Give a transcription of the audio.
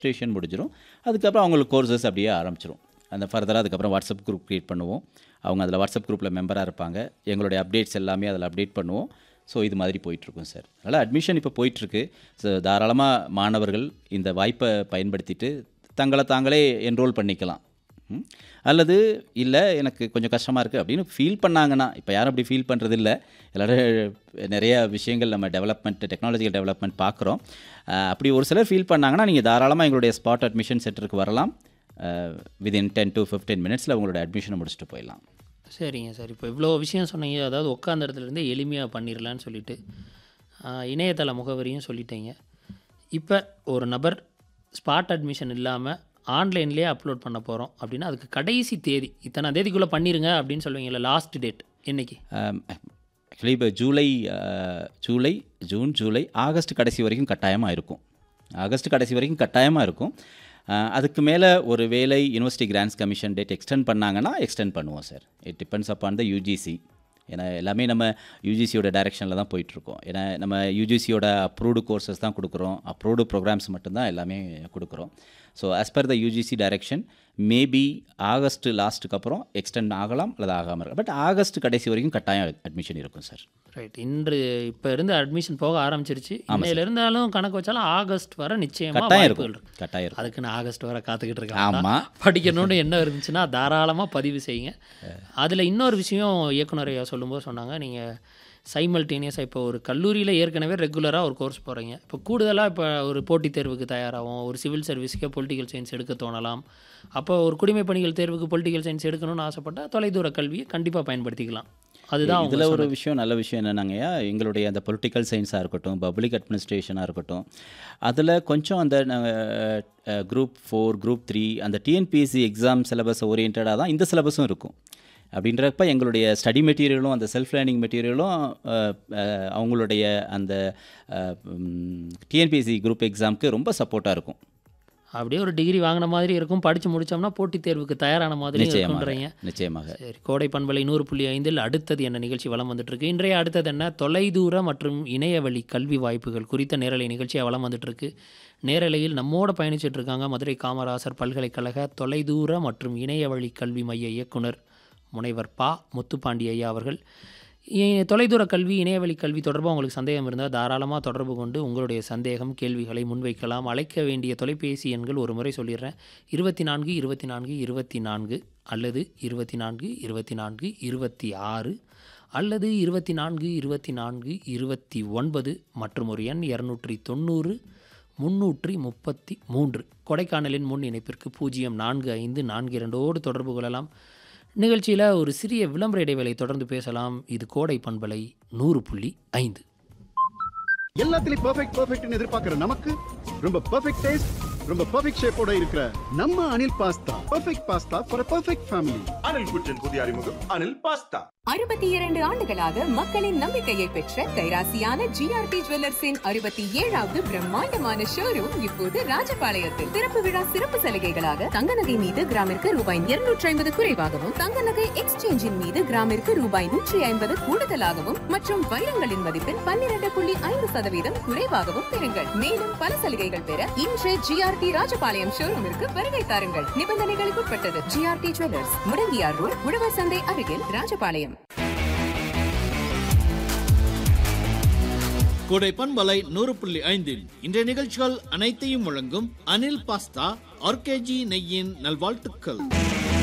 Registration முடிஞ்சிடும் அதுக்கப்புறம் அவங்களுக்கு கோர்சஸ் அப்படியே ஆரம்பிச்சிடும் அந்த ஃபர்தராக அதுக்கப்புறம் வாட்ஸ்அப் குரூப் க்ரியேட் பண்ணுவோம் அவங்க அதில் வாட்ஸ்அப் குரூப்பில் மெம்பராக இருப்பாங்க எங்களுடைய அப்டேட்ஸ் எல்லாமே அதில் அப்டேட் பண்ணுவோம் ஸோ இது மாதிரி போயிட்டுருக்கும் சார் அதனால் அட்மிஷன் இப்போ போயிட்டுருக்கு ஸோ தாராளமாக மாணவர்கள் இந்த வாய்ப்பை பயன்படுத்திட்டு தங்களை தாங்களே என்ரோல் பண்ணிக்கலாம் ம். அல்லது இல்லை எனக்கு கொஞ்சம் கஷ்டமாக இருக்குது அப்படின்னு ஃபீல் பண்ணாங்கன்னா இப்போ யாரும் அப்படி ஃபீல் பண்ணுறது இல்லை எல்லோரும் நிறைய விஷயங்கள் நம்ம டெவலப்மெண்ட் டெக்னாலஜிக்கல் டெவலப்மெண்ட் பார்க்குறோம் அஹ், அப்படி ஒரு சிலர் ஃபீல் பண்ணாங்கன்னா நீங்கள் தாராளமாக எங்களுடைய ஸ்பாட் அட்மிஷன் சென்டருக்கு வரலாம் விதின் டென் டு ஃபிஃப்டீன் மினிட்ஸில் உங்களோட அட்மிஷனை முடிச்சுட்டு போயிடலாம் சரிங்க சார் இப்போ இவ்வளோ விஷயம் சொன்னீங்க அதாவது உட்காந்த இடத்துலேருந்தே எளிமையாக பண்ணிடலான்னு சொல்லிட்டு ஆஹ், இணையதள முகவரியும் சொல்லிட்டீங்க இப்போ ஒரு நபர் ஸ்பாட் அட்மிஷன் இல்லாமல் ஆன்லைன்லேயே அப்லோட் பண்ண போகிறோம் அப்படின்னா அதுக்கு கடைசி தேதி இத்தனை தேதிக்குள்ளே பண்ணிடுங்க அப்படின்னு சொல்லுவீங்கல்ல லாஸ்ட் டேட் என்னைக்கு ஆக்சுவலி இப்போ July ah, July June July August கடைசி வரைக்கும் கட்டாயமாக இருக்கும் ஆகஸ்ட் கடைசி வரைக்கும் கட்டாயமாக இருக்கும் அஹ், அதுக்கு மேலே ஒரு வேலை university grants commission date extend பண்ணாங்கன்னா எக்ஸ்டெண்ட் பண்ணுவோம் sir it depends upon the UGC ஏன்னா எல்லாமே நம்ம யூஜிசியோட டைரெக்ஷனில் தான் போயிட்டுருக்கோம் ஏன்னா நம்ம யூஜிசியோட அப்ரூவ்டு கோர்சஸ் தான் கொடுக்குறோம் அப்ரூவ்டு ப்ரோக்ராம்ஸ் மட்டும்தான் எல்லாமே கொடுக்குறோம் so as per the UGC direction maybe August லாஸ்ட்டுக்கு அப்புறம் எக்ஸ்டெண்ட் ஆகலாம் அல்லது ஆகாமல் இருக்கலாம் பட் ஆகஸ்ட் கடைசி வரைக்கும் கட்டாயம் அட்மிஷன் இருக்கும் சார் ரைட் இன்று இப்போ இருந்து அட்மிஷன் போக ஆரம்பிச்சிருச்சு இன்னையில இருந்தாலும் கணக்கு வச்சாலும் ஆகஸ்ட் வர நிச்சயமாக கட்டாயம் வாய்ப்புகள் இருக்கும் இருக்கு கட்டாயம் இருக்கும் அதுக்கு நான் ஆகஸ்ட் வர காத்துக்கிட்டு இருக்கேன் ஆமா. படிக்கணும்னு என்ன இருந்துச்சுன்னா தாராளமாக பதிவு செய்யுங்க அதில் இன்னொரு விஷயம் இயக்குனர் ஐயா சொல்லும்போது சொன்னாங்க நீங்கள் சைமல்டேனியஸாக இப்போ ஒரு கல்லூரியில் ஏற்கனவே ரெகுலராக ஒரு கோர்ஸ் போகிறீங்க இப்போ கூடுதலாக இப்போ ஒரு போட்டித் தேர்வுக்கு தயாராகும் ஒரு சிவில் சர்வீஸுக்கே பொலிட்டிக்கல் சயின்ஸ் எடுக்க தோணலாம் அப்போ ஒரு குடிமை பணிகள் தேர்வுக்கு பொலிட்டிக்கல் சயின்ஸ் எடுக்கணும்னு ஆசைப்பட்டால் தொலைதூர கல்வியை கண்டிப்பாக பயன்படுத்திக்கலாம் அதுதான் அவங்க இதில் ஒரு விஷயம் நல்ல விஷயம் என்னன்னாங்கய்யா எங்களுடைய அந்த பொலிட்டிக்கல் சயின்ஸாக இருக்கட்டும் பப்ளிக் அட்மினிஸ்ட்ரேஷனாக இருக்கட்டும் அதில் கொஞ்சம் அந்த குரூப் ஃபோர் குரூப் த்ரீ அந்த டிஎன்பிஎஸ்சி எக்ஸாம் சிலபஸ் ஓரியன்டாக தான் இந்த சிலபஸும் இருக்கும் அப்படின்றப்ப எங்களுடைய ஸ்டடி மெட்டீரியலும் அந்த செல்ஃப் லேர்னிங் மெட்டீரியலும் அவங்களுடைய அந்த டிஎன்பிஎஸ்சி குரூப் எக்ஸாமுக்கு ரொம்ப சப்போர்ட்டாக இருக்கும் அப்படியே ஒரு டிகிரி வாங்கின மாதிரி இருக்கும் படித்து முடிச்சோம்னா போட்டித் தேர்வுக்கு தயாரான மாதிரி நிச்சயமாக இருக்குன்றீங்க நிச்சயமாக சரி கோடை பண்பலை நூறு புள்ளி ஐந்தில் அடுத்தது என்ன நிகழ்ச்சி வலம் வந்துட்டு இருக்கு இன்றைய அடுத்தது என்ன தொலைதூர மற்றும் இணையவழி கல்வி வாய்ப்புகள் குறித்த நேரலை நிகழ்ச்சியாக வலம் வந்துட்டு இருக்கு நேரலையில் நம்மோட பயணிச்சிட்டு இருக்காங்க மதுரை காமராசர் பல்கலைக்கழக தொலைதூர மற்றும் இணையவழி கல்வி மைய இயக்குனர் முனைவர் பா முத்துப்பாண்டி ஐயா அவர்கள் இ- தொலைதூர கல்வி இணையவழி கல்வி தொடர்பாக உங்களுக்கு சந்தேகம் இருந்தால் தாராளமாக தொடர்பு கொண்டு உங்களுடைய சந்தேகம் கேள்விகளை முன்வைக்கலாம் அழைக்க வேண்டிய தொலைபேசி எண்கள் ஒரு முறை சொல்லிடுறேன் இருபத்தி நான்கு இருபத்தி நான்கு இருபத்தி நான்கு அல்லது இருபத்தி நான்கு இருபத்தி நான்கு இருபத்தி ஆறு அல்லது இருபத்தி நான்கு இருபத்தி நான்கு இருபத்தி ஒன்பது மற்றும் ஒரு எண் இரநூற்றி தொண்ணூறு முன்னூற்றி முப்பத்தி மூன்று கொடைக்கானலின் முன் இணைப்பிற்கு பூஜ்ஜியம் நான்கு ஐந்து நான்கு இரண்டோடு தொடர்பு கொள்ளலாம் நிகழ்ச்சியில் ஒரு சிறிய விளம்பர இடைவேளை தொடர்ந்து பேசலாம் இது கோடை பண்பலை நூறு புள்ளி ஐந்து எல்லாத்துலயும் பெர்ஃபெக்ட் பெர்ஃபெக்ட்னு எதிர்பார்க்கிற நமக்கு ரொம்ப பெர்ஃபெக்ட் டேஸ்ட் ரொம்ப பெர்ஃபெக்ட் ஷேப்போட இருக்கிற நம்ம Anil pasta perfect pasta for perfect family Anil குற்றின் புதிய அறிமுகம் அனில் பாஸ்தா அறுபத்தி இரண்டு ஆண்டுகளாக மக்களின் நம்பிக்கையை பெற்ற கைராசியான ஜிஆர்பி ஜுவல்லர்ஸின் அறுபத்தி ஏழாவது பிரம்மாண்டமான ஷோரூம் இப்போது ராஜபாளையத்தில் திறப்பு விழா சிறப்பு சலுகைகளாக தங்க நகை மீது கிராமிற்கு ரூபாய் இருநூற்றி ஐம்பது குறைவாகவும் தங்க நகை எக்ஸ்சேஞ்சின் மீது கிராமிற்கு ரூபாய் நூற்றி ஐம்பது கூடுதலாகவும் மற்றும் வைரங்களின் மதிப்பில் பன்னிரண்டு புள்ளி ஐந்து சதவீதம் குறைவாகவும் பெறுங்கள் மேலும் பல சலுகைகள் பெற இன்று ஜிஆர்டி ராஜபாளையம் ஷோரூமிற்கு வருகை தாருங்கள் நிபந்தனைகளுக்கு உட்பட்டது ஜிஆர்டி ஜுவல்லர்ஸ் முடங்கியார் ரோட் உழவர் சந்தை அருகில் ராஜபாளையம் கோடை பண்பலை நூறு புள்ளி ஐந்தில் இன்றைய நிகழ்ச்சிகள் அனைத்தையும் வழங்கும் அனில் பாஸ்தா ஆர்கேஜி நெய்யின் நல்வாழ்த்துக்கள்